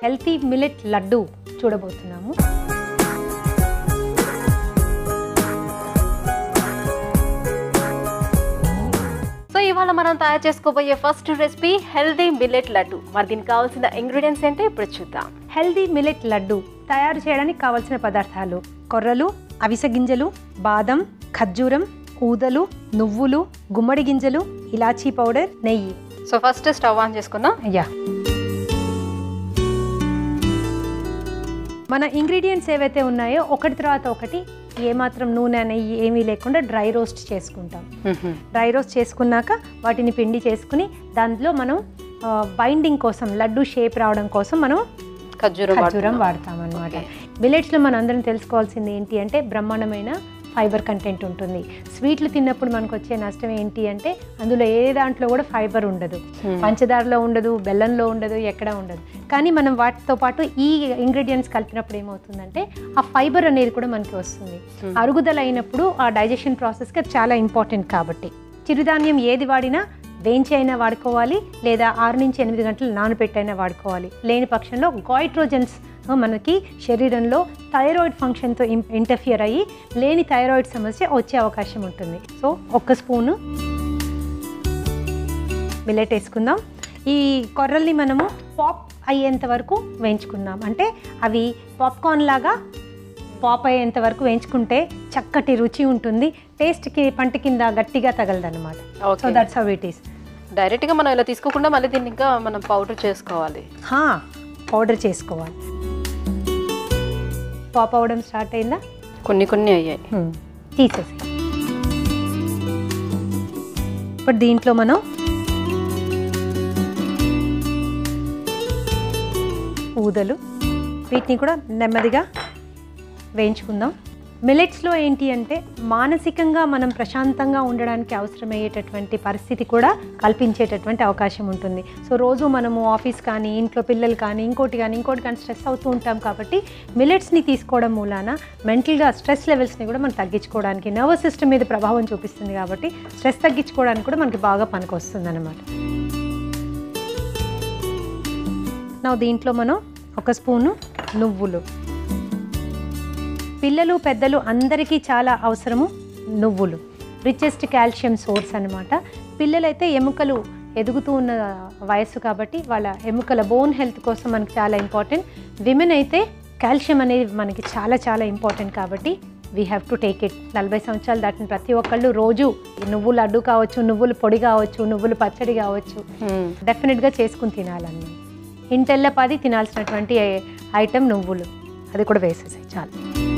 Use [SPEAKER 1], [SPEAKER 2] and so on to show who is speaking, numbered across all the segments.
[SPEAKER 1] Healthy millet laddu చూడబోతున్నాము
[SPEAKER 2] so ఇవాళ మనం తయారు చేసుకోబోయే first recipe healthy millet laddu మరి దీనికి కావాల్సిన ఇంగ్రీడియంట్స్ ఏంటో ఇప్పుడు చూద్దాం
[SPEAKER 1] హెల్దీ మిలెట్ లడ్డు తయారు చేయడానికి కావలసిన పదార్థాలు కొర్రలు అవిసె గింజలు బాదం ఖర్జూరం ఊదలు నువ్వులు గుమ్మడి గింజలు ఇలాచీ పౌడర్ నెయ్యి
[SPEAKER 2] సో ఫస్ట్ స్టవ్ ఆన్ చేసుకుందాం
[SPEAKER 1] యా మన ఇంగ్రీడియంట్స్ ఏవైతే ఉన్నాయో ఒకటి తర్వాత ఒకటి ఏమాత్రం నూనె నెయ్యి ఏమీ లేకుండా డ్రై రోస్ట్ చేసుకుంటాం డ్రై రోస్ట్ చేసుకున్నాక వాటిని పిండి చేసుకుని దాంట్లో మనం బైండింగ్ కోసం లడ్డు షేప్ రావడం కోసం మనం
[SPEAKER 2] ఖర్జూరం
[SPEAKER 1] ఖర్జూరం వాడతాం అనమాట మిలెట్స్లో మనం అందరం తెలుసుకోవాల్సింది ఏంటి అంటే బ్రహ్మాండమైన ఫైబర్ కంటెంట్ ఉంటుంది స్వీట్లు తిన్నప్పుడు మనకు వచ్చే నష్టం ఏంటి అంటే అందులో ఏ దాంట్లో కూడా ఫైబర్ ఉండదు పంచదారలో ఉండదు బెల్లంలో ఉండదు ఎక్కడ ఉండదు కానీ మనం వాటితో పాటు ఈ ఇంగ్రీడియంట్స్ కలిపినప్పుడు ఏమవుతుందంటే ఆ ఫైబర్ అనేది కూడా మనకి వస్తుంది అరుగుదల అయినప్పుడు ఆ డైజెషన్ ప్రాసెస్కి అది చాలా ఇంపార్టెంట్ కాబట్టి చిరుధాన్యం ఏది వాడినా వేయించి అయినా వాడుకోవాలి లేదా ఆరు నుంచి ఎనిమిది గంటలు నానబెట్టైనా వాడుకోవాలి లేని పక్షంలో గాయిట్రోజన్స్ మనకి శరీరంలో థైరాయిడ్ ఫంక్షన్తో ఇంటర్ఫియర్ అయ్యి లేని థైరాయిడ్ సమస్య వచ్చే అవకాశం ఉంటుంది సో ఒక్క స్పూను మిల్లెట్ వేసుకుందాం ఈ కొర్రల్ని మనము పాప్ అయ్యేంత వరకు వేయించుకుందాం అంటే అవి పాప్కార్న్ లాగా పాప్ అయ్యేంత వరకు వేయించుకుంటే చక్కటి రుచి ఉంటుంది టేస్ట్కి పంట కింద గట్టిగా తగలదన్నమాట so
[SPEAKER 2] okay
[SPEAKER 1] that's how it is
[SPEAKER 2] direct గా మనం ఇలా తీసుకోకుండా మళ్ళీ దీన్ని ఇంకా మనం పౌడర్ చేసుకోవాలి
[SPEAKER 1] పౌడర్ చేసుకోవాలి పాప్ అవ్వడం స్టార్ట్ అయిందా
[SPEAKER 2] కొన్ని కొన్ని అయ్యాయి
[SPEAKER 1] తీసేసి ఇప్పుడు దీంట్లో మనం ఊదలు వీటిని కూడా నెమ్మదిగా వేయించుకుందాం మిలెట్స్లో ఏంటి అంటే మానసికంగా మనం ప్రశాంతంగా ఉండడానికి అవసరమయ్యేటటువంటి పరిస్థితి కూడా కల్పించేటటువంటి అవకాశం ఉంటుంది సో రోజు మనము ఆఫీస్ కానీ ఇంట్లో పిల్లలు కానీ ఇంకోటి కానీ ఇంకోటి కానీ స్ట్రెస్ అవుతూ ఉంటాం కాబట్టి మిలెట్స్ని తీసుకోవడం మూలాన మెంటల్గా స్ట్రెస్ లెవెల్స్ని కూడా మనం తగ్గించుకోవడానికి నర్వస్ సిస్టమ్ మీద ప్రభావం చూపిస్తుంది కాబట్టి స్ట్రెస్ తగ్గించుకోవడానికి కూడా మనకి బాగా పనికొస్తుంది అనమాట నా దీంట్లో మనం ఒక స్పూను నువ్వులు పిల్లలు పెద్దలు అందరికీ చాలా అవసరము నువ్వులు రిచెస్ట్ కాల్షియం సోర్స్ అనమాట పిల్లలైతే ఎముకలు ఎదుగుతూ ఉన్న వయస్సు కాబట్టి వాళ్ళ ఎముకల బోన్ హెల్త్ కోసం మనకి చాలా ఇంపార్టెంట్ విమెన్ అయితే కాల్షియం అనేది మనకి చాలా చాలా ఇంపార్టెంట్ కాబట్టి we have to take it నలభై సంవత్సరాలు దాటిన ప్రతి ఒక్కళ్ళు రోజు నువ్వులు అడ్డు కావచ్చు నువ్వులు పొడి కావచ్చు నువ్వులు పచ్చడి కావచ్చు డెఫినెట్గా చేసుకుని తినాలన్నమాట ఇంటెల్ల పది తినాల్సినటువంటి ఐటెం నువ్వులు అది కూడా వేసేసాయి చాలు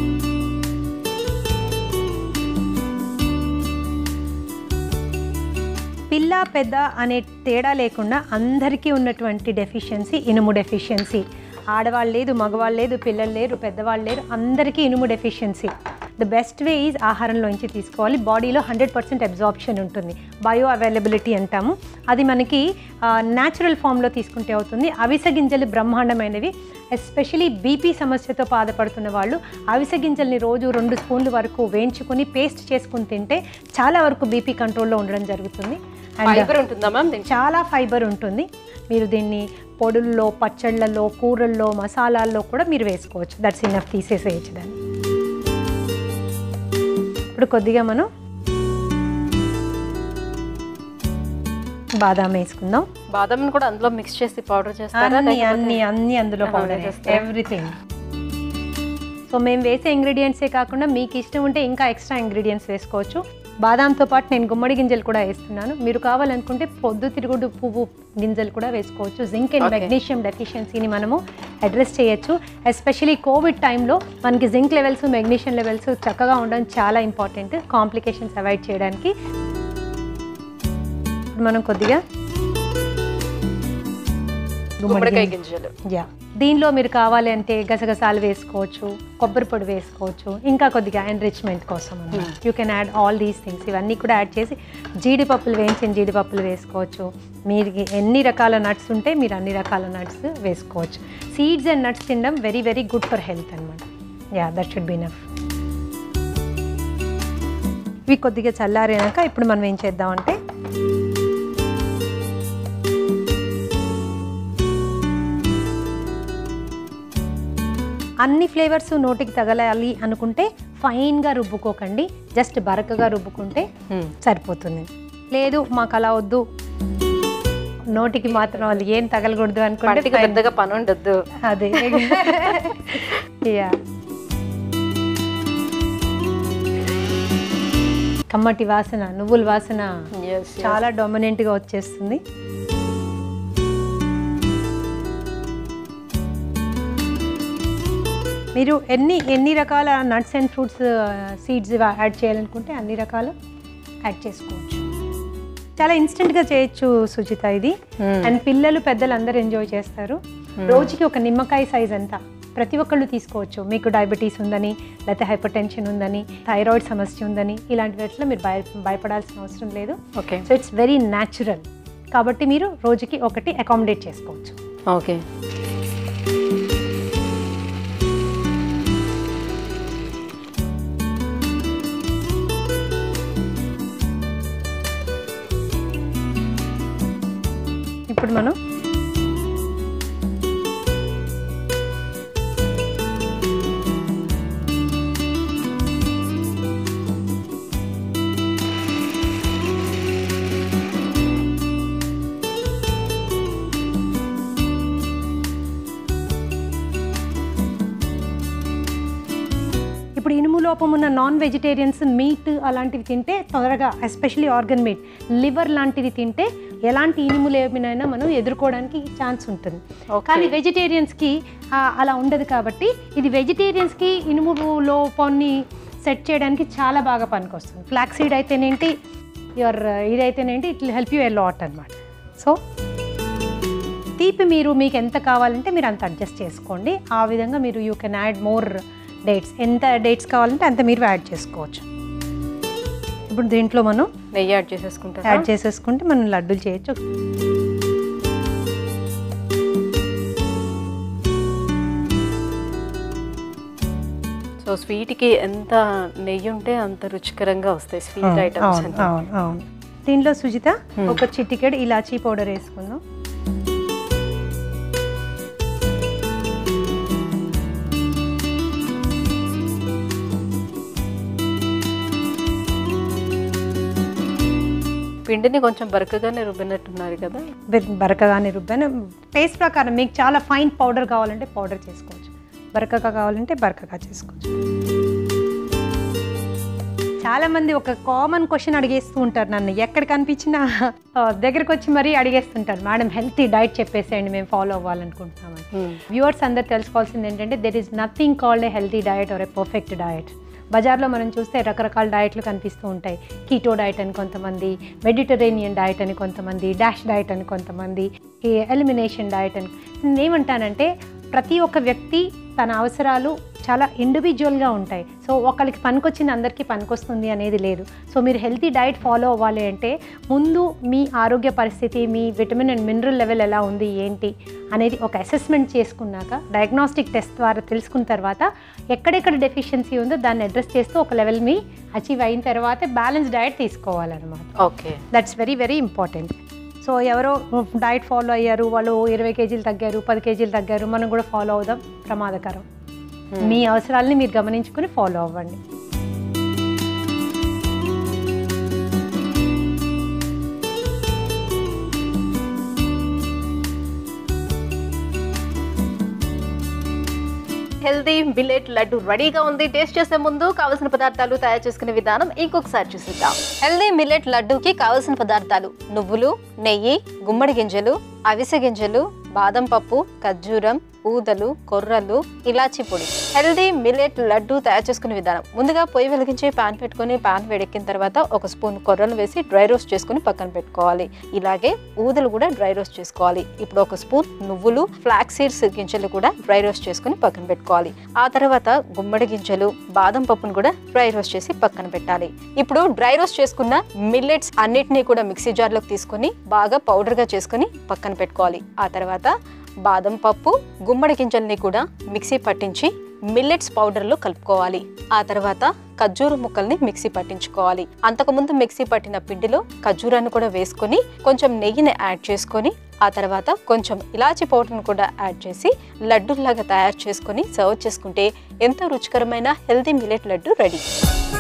[SPEAKER 1] పిల్ల పెద్ద అనే తేడా లేకుండా అందరికీ ఉన్నటువంటి డెఫిషియన్సీ ఇనుము డెఫిషియన్సీ ఆడవాళ్ళు లేదు మగవాళ్ళు లేదు పిల్లలు లేరు పెద్దవాళ్ళు లేరు అందరికీ ఇనుము deficiency the best way is ఆహారంలోంచి తీసుకోవాలి బాడీలో హండ్రెడ్ పర్సెంట్ అబ్జార్ప్షన్ ఉంటుంది బయో అవైలబిలిటీ అంటాము అది మనకి న్యాచురల్ ఫామ్లో తీసుకుంటే అవుతుంది అవిసె గింజలు బ్రహ్మాండమైనవి ఎస్పెషలీ బీపీ సమస్యతో బాధపడుతున్న వాళ్ళు అవిసె గింజల్ని రోజు రెండు స్పూన్ల వరకు వేయించుకొని పేస్ట్ చేసుకుని తింటే చాలా వరకు బీపీ కంట్రోల్లో ఉండడం జరుగుతుంది అండ్
[SPEAKER 2] ఫైబర్ ఉంటుందా మ్యామ్ దీనికి
[SPEAKER 1] చాలా ఫైబర్ ఉంటుంది మీరు దీన్ని పొడుల్లో పచ్చళ్ళల్లో కూరల్లో మసాలాల్లో కూడా మీరు వేసుకోవచ్చు దట్స్ ఇన్నఫ్ తీసేసేయచ్చు దాన్ని ఇప్పుడు కొద్దిగా మనం బాదాం వేసుకుందాం
[SPEAKER 2] బాదం కూడా అందులో మిక్స్ చేసి పౌడర్ చేస్తారా
[SPEAKER 1] అన్ని
[SPEAKER 2] లేకపోతే-
[SPEAKER 1] అన్ని అన్ని అందులో
[SPEAKER 2] ఆహా,
[SPEAKER 1] పౌడర్
[SPEAKER 2] వేసేస్తారా?
[SPEAKER 1] ఎవ్రీథింగ్ సో మేము వేసే ఇంగ్రీడియంట్సే కాకుండా మీకు ఇష్టం ఉంటే ఇంకా ఎక్స్ట్రా ఇంగ్రీడియంట్స్ వేసుకోవచ్చు బాదాంతో పాటు నేను గుమ్మడి గింజలు కూడా వేస్తున్నాను మీరు కావాలనుకుంటే పొద్దు తిరుగుడు పువ్వు గింజలు కూడా వేసుకోవచ్చు జింక్ అండ్
[SPEAKER 2] Okay.
[SPEAKER 1] మెగ్నీషియం డెఫిషియన్సీని మనము అడ్రస్ చేయొచ్చు ఎస్పెషలీ కోవిడ్ టైంలో మనకి జింక్ లెవెల్స్ మెగ్నీషియం లెవెల్స్ చక్కగా ఉండడం చాలా ఇంపార్టెంట్ కాంప్లికేషన్స్ అవాయిడ్ చేయడానికి ఇప్పుడు మనం కొద్దిగా గుమ్మడి
[SPEAKER 2] గుమ్మడికాయ
[SPEAKER 1] గింజ-
[SPEAKER 2] గింజలు
[SPEAKER 1] యా దీనిలో మీరు కావాలి అంటే గసగసాలు వేసుకోవచ్చు కొబ్బరి పొడి వేసుకోవచ్చు ఇంకా కొద్దిగా ఎన్రిచ్మెంట్ కోసం you can add all these things ఇవన్నీ కూడా యాడ్ చేసి జీడిపప్పులు వేయించిన జీడిపప్పులు వేసుకోవచ్చు మీరు ఎన్ని రకాల నట్స్ ఉంటే మీరు అన్ని రకాల నట్స్ వేసుకోవచ్చు సీడ్స్ అండ్ నట్స్ తినడం very very good for health అనమాట yeah that should be enough ఇవి కొద్దిగా చల్లారినాక ఇప్పుడు మనం ఏం చేద్దామంటే అన్ని ఫ్లేవర్స్ నోటికి తగలాలి అనుకుంటే ఫైన్గా రుబ్బుకోకండి జస్ట్ బరకగా రుబ్బుకుంటే సరిపోతుంది లేదు మాకు అలా వద్దు నోటికి మాత్రం అది ఏం తగలకూడదు అనుకుంటే
[SPEAKER 2] పంటికి
[SPEAKER 1] fine.
[SPEAKER 2] పెద్దగా పని ఉండొద్దు
[SPEAKER 1] అదే యా కమ్మటి వాసన నువ్వుల వాసన చాలా డామినెంట్గా వచ్చేస్తుంది మీరు ఎన్ని ఎన్ని రకాల nuts and fruits seeds add చేయాలనుకుంటే అన్ని రకాలు యాడ్ చేసుకోవచ్చు చాలా ఇన్స్టెంట్గా చేయొచ్చు సుచిత ఇది అండ్ పిల్లలు పెద్దలు అందరూ ఎంజాయ్ చేస్తారు రోజుకి ఒక నిమ్మకాయ సైజ్ అంతా ప్రతి ఒక్కళ్ళు తీసుకోవచ్చు మీకు డయాబెటీస్ ఉందని లేకపోతే హైపర్ టెన్షన్ ఉందని థైరాయిడ్ సమస్య ఉందని ఇలాంటి వాటిలో మీరు భయ భయపడాల్సిన అవసరం లేదు
[SPEAKER 2] okay
[SPEAKER 1] so it's very natural కాబట్టి మీరు రోజుకి ఒకటి అకామిడేట్ చేసుకోవచ్చు
[SPEAKER 2] ఓకే
[SPEAKER 1] ఇప్పుడు మనం ఇప్పుడు ఇనుము లోపం ఉన్న నాన్ వెజిటేరియన్స్ మీట్ అలాంటివి తింటే త్వరగా ఎస్పెషలీ ఆర్గన్ మీట్ లివర్ లాంటిది తింటే ఎలాంటి ఇనుములు ఏమైనా మనం ఎదుర్కోవడానికి ఛాన్స్ ఉంటుంది
[SPEAKER 2] Okay.
[SPEAKER 1] కానీ వెజిటేరియన్స్కి అలా ఉండదు కాబట్టి ఇది వెజిటేరియన్స్కి ఇనుము లోపాన్ని సెట్ చేయడానికి చాలా బాగా పనికొస్తుంది ఫ్లాక్ సీడ్ అయితేనేంటి యువర్ ఇదైతేనేంటి it will help you a lot అనమాట సో తీపి మీరు మీకు ఎంత కావాలంటే మీరు అంత అడ్జస్ట్ చేసుకోండి ఆ విధంగా మీరు you can add more dates ఎంత డేట్స్ కావాలంటే అంత మీరు యాడ్ చేసుకోవచ్చు ఇప్పుడు దీంట్లో మనం
[SPEAKER 2] నెయ్యి యాడ్ చేసేసుకుంటా
[SPEAKER 1] యాడ్ చేసేసుకుంటే మనం లడ్డూలు చేయొచ్చు
[SPEAKER 2] సో స్వీట్కి ఎంత నెయ్యి ఉంటే అంత రుచికరంగా వస్తాయి స్వీట్ ఐటమ్స్
[SPEAKER 1] అవును అవును అవును దీంట్లో సుజిత ఒక చిటికెడు ఇలాచీ పౌడర్ వేసుకుందాం
[SPEAKER 2] పిండిని కొంచెం బరకగానే రుబ్బినట్టున్నారు కదా
[SPEAKER 1] బెర్- బరకగానే రుబ్బాను టేస్ట్ ప్రకారం మీకు చాలా ఫైన్ పౌడర్ కావాలంటే పౌడర్ చేసుకోవచ్చు బరకగా కావాలంటే బరకగా చేసుకోవచ్చు చాలా మంది ఒక కామన్ క్వశ్చన్ అడిగేస్తూ ఉంటారు నన్ను ఎక్కడ కనిపించినా ఆ, దగ్గరకు వచ్చి మరీ అడిగేస్తుంటారు మేడం హెల్తీ డైట్ చెప్పేసేయండి మేము ఫాలో అవ్వాలనుకుంటున్నామని వ్యూవర్స్ అందరు తెలుసుకోవాల్సింది ఏంటంటే there is nothing called a healthy diet or a perfect diet బజార్లో మనం చూస్తే రకరకాల డయట్లు కనిపిస్తూ ఉంటాయి కీటో డయట్ అని కొంతమంది మెడిటరేనియన్ డయట్ అని కొంతమంది డాష్ డయట్ అని కొంతమంది ఈ ఎలిమినేషన్ డయట్ అని నేను ఏమంటానంటే ప్రతి ఒక్క వ్యక్తి తన అవసరాలు చాలా ఇండివిజువల్గా ఉంటాయి సో ఒకరికి పనికొచ్చింది అందరికీ పనికొస్తుంది అనేది లేదు సో మీరు హెల్తీ డైట్ ఫాలో అవ్వాలి అంటే ముందు మీ ఆరోగ్య పరిస్థితి మీ విటమిన్ అండ్ మినరల్ లెవెల్ ఎలా ఉంది ఏంటి అనేది ఒక అసెస్మెంట్ చేసుకున్నాక డయాగ్నోస్టిక్ టెస్ట్ ద్వారా తెలుసుకున్న తర్వాత ఎక్కడెక్కడ డెఫిషియన్సీ ఉందో దాన్ని అడ్రస్ చేస్తూ ఒక లెవెల్ మీ అచీవ్ అయిన తర్వాత బ్యాలెన్స్ డైట్ తీసుకోవాలన్నమాట
[SPEAKER 2] okay
[SPEAKER 1] that's very very important so ఎవరో డైట్ ఫాలో అయ్యారు వాళ్ళు ఇరవై కేజీలు తగ్గారు పది కేజీలు తగ్గారు మనం కూడా ఫాలో అవుదాం ప్రమాదకరం మీ అవసరాలని మీరు గమనించుకుని ఫాలో అవ్వండి
[SPEAKER 2] హెల్దీ బిలెట్ లడ్డు రెడీగా ఉంది టేస్ట్ చేసే ముందు కావలసిన పదార్థాలు తయారు చేసుకునే విధానం ఇంకొకసారి చూసిద్దాం హెల్దీ మిల్లెట్ లడ్డూకి కావలసిన పదార్థాలు నువ్వులు నెయ్యి గుమ్మడి గింజలు అవిసె గింజలు బాదం పప్పు ఖర్జూరం ఊదలు కొర్రలు ఇలాచి పొడి హెల్దీ మిల్లెట్ లడ్డు తయారు చేసుకునే విధానం ముందుగా పొయ్యి వెలిగించి పాన్ పెట్టుకొని పాన్ వేడెక్కిన తర్వాత ఒక స్పూన్ కొర్రలు వేసి డ్రై రోస్ట్ చేసుకుని పక్కన పెట్టుకోవాలి ఇలాగే ఊదలు కూడా డ్రై రోస్ట్ చేసుకోవాలి ఇప్పుడు ఒక స్పూన్ నువ్వులు ఫ్లాక్ సీడ్స్ గింజలు కూడా డ్రై రోస్ట్ చేసుకుని పక్కన పెట్టుకోవాలి ఆ తర్వాత గుమ్మడి గింజలు బాదం పప్పును కూడా డ్రై రోస్ట్ చేసి పక్కన పెట్టాలి ఇప్పుడు డ్రై రోస్ట్ చేసుకున్న మిల్లెట్స్ అన్నిటినీ కూడా మిక్సీ జార్లోకి తీసుకొని బాగా పౌడర్గా చేసుకొని పక్కన పెట్టుకోవాలి ఆ తర్వాత బాదం పప్పు గుమ్మడి గింజల్ని కూడా మిక్సీ పట్టించి మిల్లెట్స్ పౌడర్లో కలుపుకోవాలి ఆ తర్వాత ఖర్జూర ముక్కల్ని మిక్సీ పట్టించుకోవాలి అంతకుముందు మిక్సీ పట్టిన పిండిలో ఖర్జూరాన్ని కూడా వేసుకొని కొంచెం నెయ్యిని యాడ్ చేసుకొని ఆ తర్వాత కొంచెం ఇలాచి పౌడర్ను కూడా యాడ్ చేసి లడ్డూల్లాగా తయారు చేసుకొని సర్వ్ చేసుకుంటే ఎంతో రుచికరమైన హెల్తీ మిలెట్ లడ్డు రెడీ